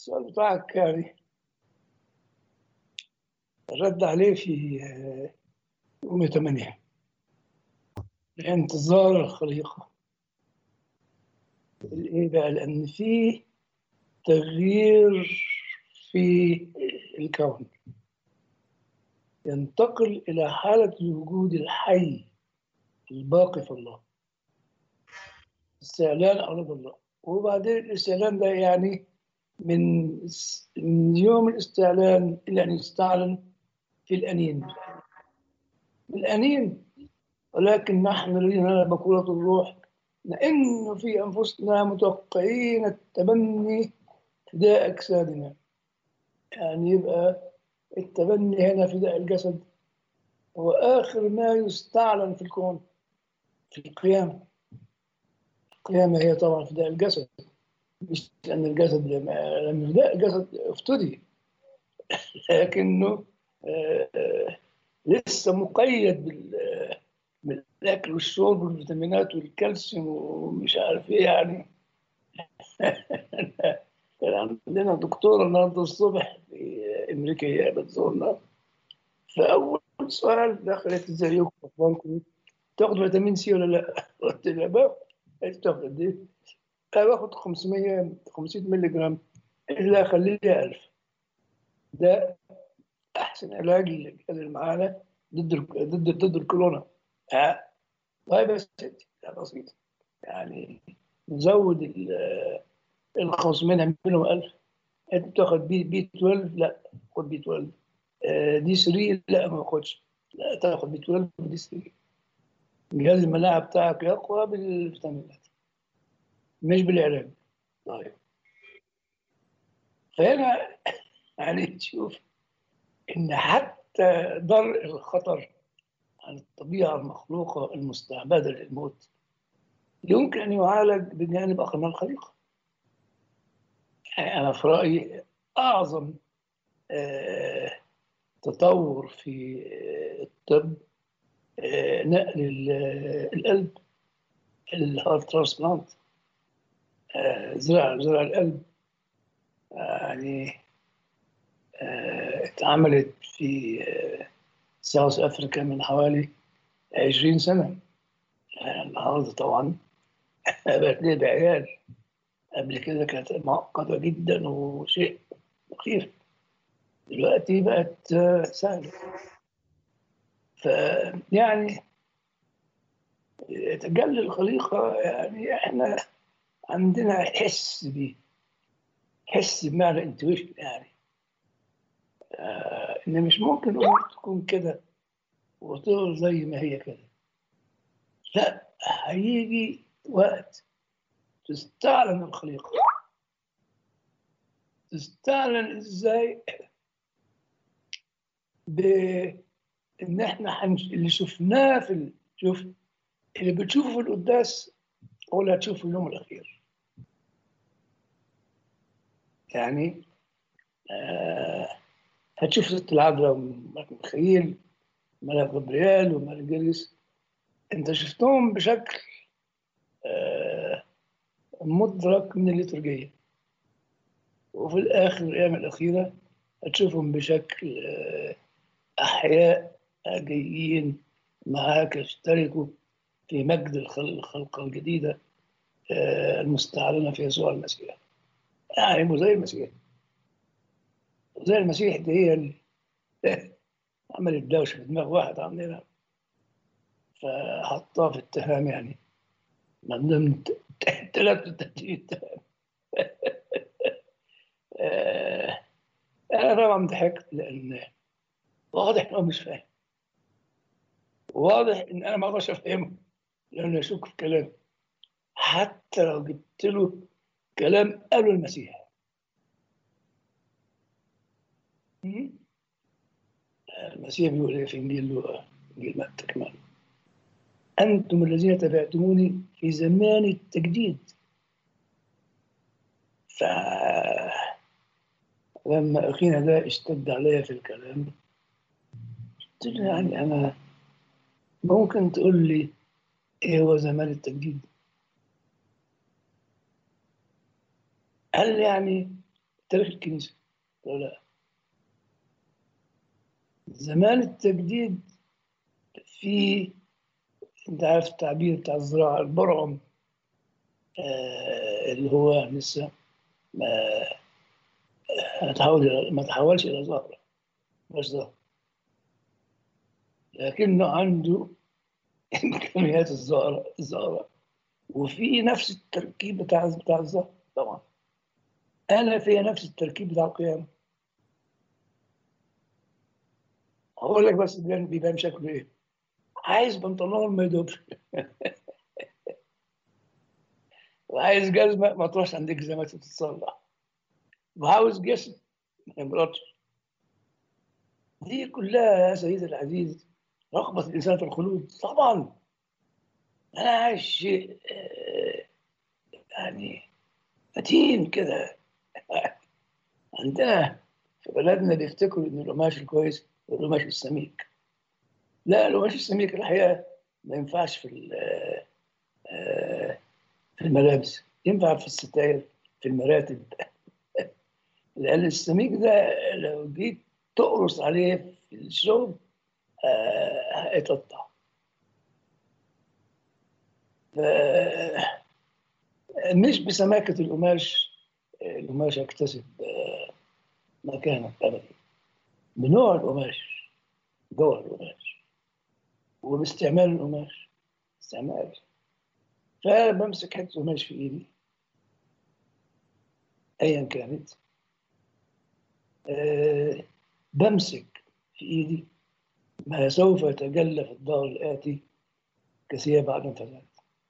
السؤال بتاعك يعني الرد عليه في يوم 8 لانتظار الخليقة الايه بقى لان في تغيير في الكون ينتقل الى حالة الوجود الحي الباقي في الله استعلان أرض الله وبعدين الاستعلان ده يعني من من يوم الاستعلان إلى أن يستعلن في الأنين الأنين ولكن نحن لنا بكورة الروح لأن في أنفسنا متوقعين التبني فداء أجسادنا يعني يبقى التبني هنا فداء الجسد هو آخر ما يستعلن في الكون في القيامة القيامة هي طبعا فداء الجسد مش لأن الجسد لم فداء الجسد افتدي لكنه آه، آه، لسه مقيد بال- بالاكل والشرب والفيتامينات والكالسيوم ومش عارف ايه يعني كان عندنا دكتوره النهارده الصبح في امريكيه بتزورنا فاول سؤال دخلت ازيكم اخباركم تاخد فيتامين سي ولا لا؟ قلت لها باخد قالت تاخد قد ايه؟ أنا باخد 500 500 مللي جرام الا خليها 1000 ده احسن علاج للجهاز اللي معانا ضد ال- ضد ضد الكورونا ها طيب يا ستي ده بسيط يعني نزود ال- ال 500 نعملهم 1000 انت بتاخد بي بي 12 لا خد بي 12 آه، دي 3 لا ما اخدش لا تاخد بي 12 ودي 3 جهاز المناعه بتاعك يقوى بالفيتامينات مش بالعلاج طيب فهنا يعني تشوف ان حتى درء الخطر عن الطبيعه المخلوقه المستعبده للموت يمكن ان يعالج بجانب اخر من الخليقه يعني انا في رايي اعظم آه، تطور في آه، الطب آه، نقل ال- القلب الهارت ترانسبلانت آه، زرع زرع القلب يعني آه، اتعملت في آه، ساوث افريكا من حوالي 20 سنه آه، النهارده طبعا بقت ليه بعيال قبل كده كانت معقده جدا وشيء مخيف دلوقتي بقت آه، سهله فيعني تجلي الخليقه يعني احنا عندنا حس بيه حس بمعنى انتويشن يعني آه ان مش ممكن الامور تكون كده وتفضل زي ما هي كده لا هيجي وقت تستعلن الخليقه تستعلن ازاي بان احنا هنش... اللي شفناه في ال... شوف اللي بتشوفه في القداس هو اللي هتشوفه في اليوم الاخير يعني آه هتشوف ست العذراء وملك ميخائيل ملك جبريال وملك جريس انت شفتهم بشكل آه مدرك من الليتورجية وفي الآخر الأيام الأخيرة هتشوفهم بشكل آه أحياء جايين معاك يشتركوا في مجد الخل- الخلقة الجديدة آه المستعلنة في يسوع المسيح يعني مو زي المسيح زي المسيح دي هي اللي عملت دوشة في دماغ واحد عندنا فحطها في اتهام يعني من ضمن 33 اتهام آه، انا طبعا ضحكت لان واضح ان هو مش فاهم واضح ان انا ما اقدرش افهمه لانه يشك في كلامي حتى لو جبت له كلام قاله المسيح م? المسيح بيقول ايه في انجيل لوقا انجيل متى كمان انتم الذين تبعتموني في زمان التجديد ف لما اخينا ده اشتد عليا في الكلام قلت له يعني انا ممكن تقول لي ايه هو زمان التجديد قال لي يعني تاريخ الكنيسة ولا لا زمان التجديد في انت عارف التعبير بتاع الزراعة البرعم آه اللي هو لسه ما ما تحول ما تحولش إلى زهرة مش زهرة لكنه عنده إمكانيات الزهرة الزهرة وفي نفس التركيب بتاع بتاع الزهر طبعا أنا فيها نفس التركيب بتاع القيامة هقول لك بس بيبان بيبان شكله إيه عايز بنطلون ما يدوبش وعايز جزمة ما تروحش عند جزمات تتصلح وعاوز جسم ما يمرضش دي كلها يا سيدي العزيز رغبة الإنسان في الخلود طبعا أنا عايش شيء آه، يعني متين كده عندنا في بلدنا بيفتكروا إن القماش الكويس هو القماش السميك لا القماش السميك الحقيقة ما ينفعش في ال- آه، في الملابس ينفع في الستاير في المراتب لأن السميك ده لو جيت تقرص عليه في الشغل آه، هيتقطع ف- مش بسماكة القماش القماش يكتسب آه، مكانة أبدا بنوع القماش جوه القماش وباستعمال القماش استعمال فبمسك حتة قماش في إيدي أيا كانت آه، بمسك في إيدي ما سوف يتجلى في الظهر الآتي كثياب بعد فساد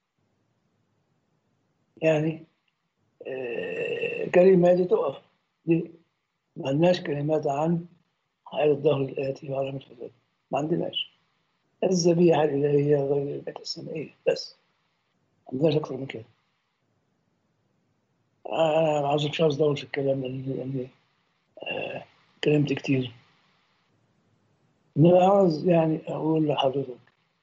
يعني آه، كلماتي تقف ليه؟ ما عندناش كلمات عن حياة الظهر الآتي وعلامة الفساد ما عندناش الذبيحة الإلهية غير البيت السمائية بس ما عندناش أكثر من كده أنا ما عاوزك عاوز أطول في الكلام لأن لأن، آه، كلمت كتير إنما عاوز يعني أقول لحضرتك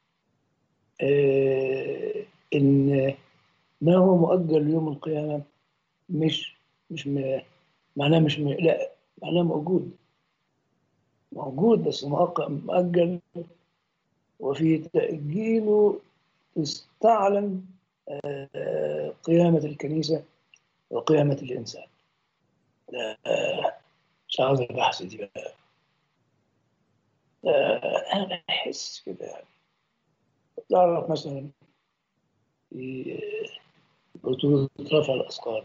آه، إن ما هو مؤجل يوم القيامة مش مش م- معناه مش م... لا معناه موجود موجود بس مؤق- مؤجل وفي تأجيله تستعلن آه، قيامة الكنيسة وقيامة الإنسان لا، آه، مش عاوز البحث دي بقى آه، أنا بحس كده يعني تعرف مثلا في بطولة رفع الأثقال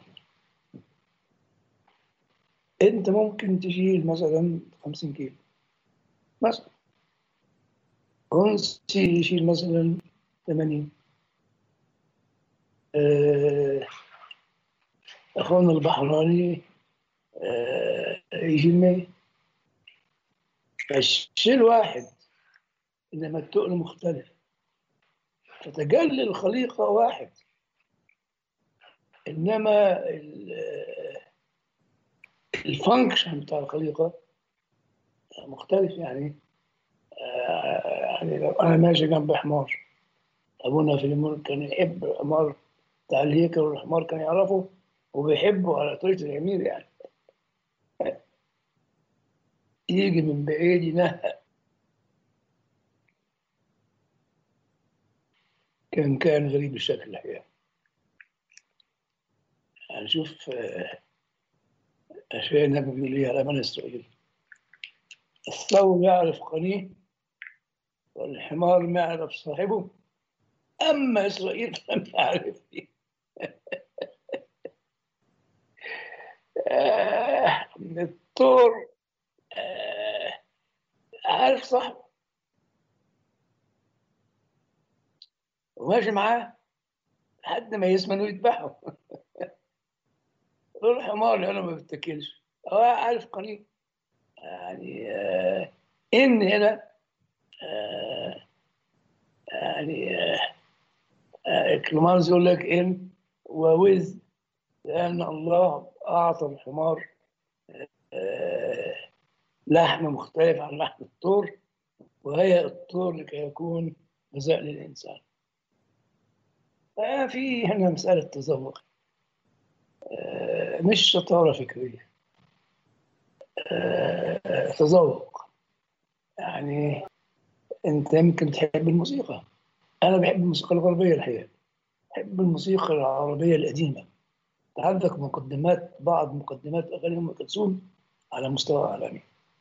أنت ممكن تشيل مثلا 50 كيلو مثلا أنسي يشيل مثلا 80 آه، أخونا البحراني آه، يشيل 100 فالشيل واحد إنما التقل مختلف فتجلي الخليقة واحد إنما ال- الفانكشن بتاع الخليقة مختلف يعني آه، يعني لو أنا ماشي جنب حمار أبونا فيليمون كان يحب الحمار بتاع الهيكل والحمار كان يعرفه وبيحبه على طريقة الجميل يعني يجي من بعيد ينهق كان كان غريب الشكل الحقيقة يعني شوف آه، أشياء النبي بيقول إيه على بني إسرائيل الثور يعرف قنيه والحمار ما يعرف صاحبه أما إسرائيل فلم يعرفني آه، الثور آه، عارف صاحبه وماشي معاه لحد ما يسمن ويذبحه يقول الحمار انا ما بتاكلش هو عارف قنيه يعني آه ان هنا آه يعني آه آه كلمانز يقول لك ان ووز لان الله اعطى الحمار آه لحم مختلف عن لحم الطور وهي الطور لكي يكون غذاء للانسان ففي هنا مساله تذوق آه مش شطاره فكريه آه، تذوق يعني انت يمكن تحب الموسيقى انا بحب الموسيقى الغربيه الحقيقه بحب الموسيقى العربيه القديمه عندك مقدمات بعض مقدمات اغاني ام كلثوم على مستوى عالمي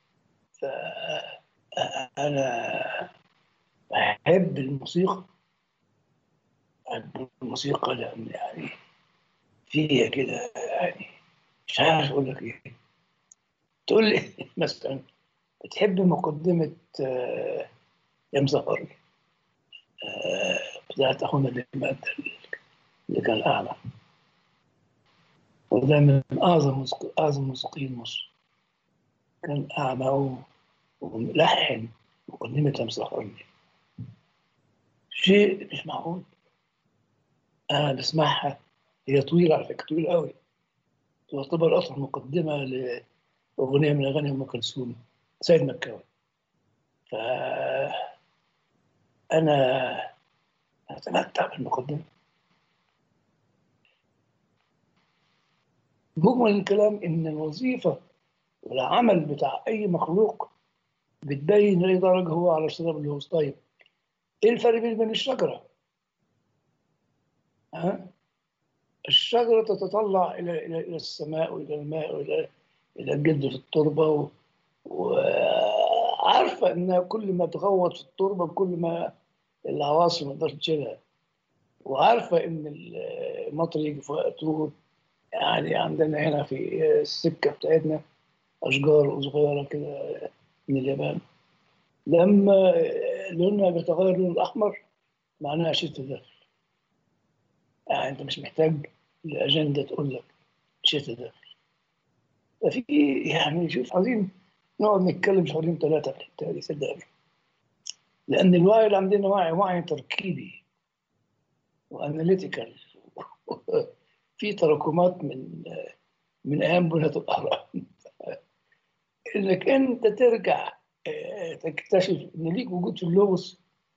فانا بحب الموسيقى بحب الموسيقى لان يعني فيها كده يعني مش عارف اقول لك ايه تقول لي مثلا بتحب مقدمة آه، يا مسهر آه، بتاعت أخونا اللي مات اللي كان أعمى وده من أعظم موسيق- أعظم موسيقيين مصر كان أعمى و- وملحن مقدمة يا مسهر شيء مش معقول أنا بسمعها هي طويلة على فكرة طويلة قوي تعتبر أصلا مقدمة لأغنية من أغاني أم كلثوم سيد مكاوي فأنا أتمتع بالمقدمة مجمل الكلام إن الوظيفة والعمل بتاع أي مخلوق بتبين لأي درجة هو على الشراب اللي هو طيب إيه الفرق بين بين الشجرة؟ ها؟ الشجرة تتطلع إلى إلى إلى السماء وإلى الماء وإلى إلى الجد في التربة و... وعارفة إنها كل ما تغوط في التربة كل ما العواصف ما تقدرش تشيلها وعارفة إن المطر يجي في وقته يعني عندنا هنا في السكة بتاعتنا أشجار صغيرة كده من اليابان لما لونها بيتغير لون الأحمر معناها شتاء داخل يعني أنت مش محتاج الأجندة تقول لك شتاء داخل ففي يعني شوف عايزين نقعد نتكلم شهرين ثلاثة في الحتة دي صدقني لأن الوعي اللي عندنا وعي وعي تركيبي وأناليتيكال في تراكمات من من أيام بنية الأهرام إنك أنت ترجع آه، تكتشف إن ليك وجود في اللغز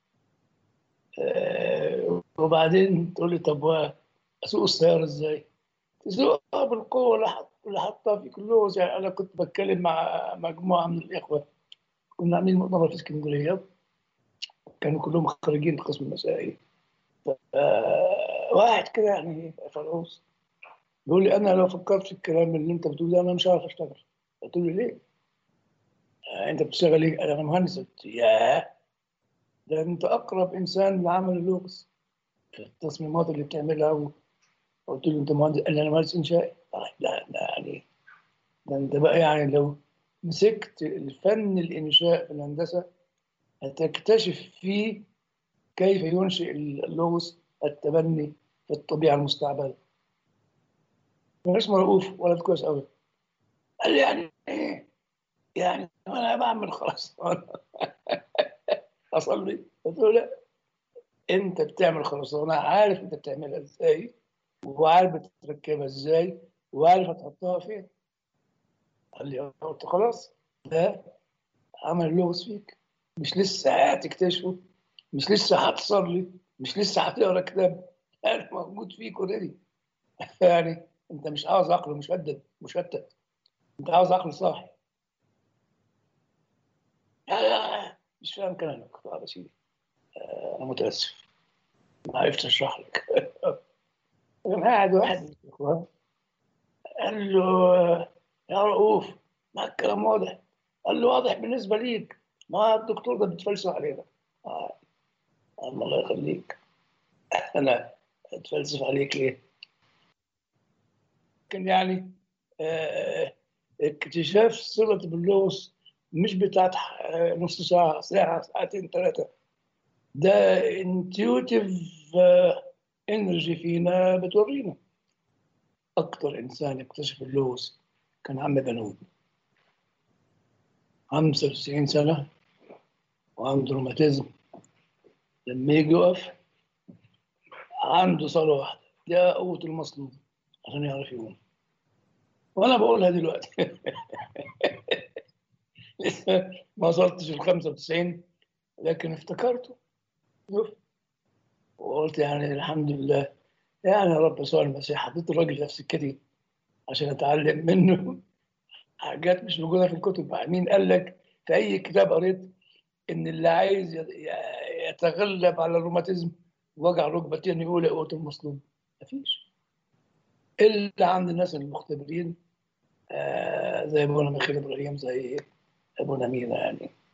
آه، وبعدين تقول لي طب أسوق السيارة إزاي؟ تسوقها بالقوة اللي حط- اللي حطها في اللغز يعني أنا كنت بتكلم مع مجموعة من الإخوة كنا عاملين مؤتمر في اسكندرية كانوا كلهم خريجين قسم مسائي آه، واحد كده يعني فلوس بيقول لي انا لو فكرت في الكلام اللي انت بتقوله ده انا مش عارف اشتغل قلت له ليه؟ آه، انت بتشتغل ايه؟ انا مهندس قلت ياه ده انت اقرب انسان لعمل اللغز في التصميمات اللي بتعملها و- قلت له انت مهندس قال لي انا مهندس انشائي آه، لا لا يعني ده انت بقى يعني لو مسكت الفن الانشاء في الهندسه هتكتشف فيه كيف ينشئ اللغز التبني في الطبيعه المستعبده كان اسمه رؤوف ولد كويس قوي قال لي يعني ايه؟ يعني انا بعمل خرسانه اصلي قلت له لا انت بتعمل خرسانه عارف انت بتعملها ازاي وعارف بتركبها ازاي وعارف هتحطها فين قال لي قلت خلاص ده عمل اللغز فيك مش لسه هتكتشفه مش لسه هتصلي مش لسه هتقرا كتاب يعني موجود فيك اوريدي يعني انت مش عاوز عقل مشدد مشتت انت عاوز عقل صاحي لا لا مش فاهم كلامك طب يا سيدي آه، انا متاسف ما عرفتش اشرح لك كان قاعد واحد من الاخوان قال له آه، يا رؤوف ما الكلام واضح قال له واضح بالنسبه ليك ما الدكتور ده بتفلسف علينا آه. الله يخليك انا اتفلسف عليك ليه؟ لكن يعني آه، اكتشاف صلة باللغز مش بتاعت آه، نص ساعة ساعة ساعتين ثلاثة ده انتيوتيف انرجي فينا بتورينا أكتر إنسان اكتشف اللغز كان عم بنود 95 سنة وعنده روماتيزم لما يجي يقف عنده صلاة واحدة ده قوة المصلوب عشان يعرف يقوم وأنا بقولها دلوقتي لسه ما وصلتش ال 95 لكن افتكرته شوف وقلت يعني الحمد لله يعني يا رب يسوع المسيح حطيت الراجل ده في سكتي عشان اتعلم منه حاجات مش موجوده في الكتب مين قال لك في اي كتاب قريت ان اللي عايز يتغلب على الروماتيزم وجع ركبتين يقول قوه المصلوب مفيش الا عند الناس المختبرين آه زي ابونا مخيل ابراهيم زي ابونا مينا يعني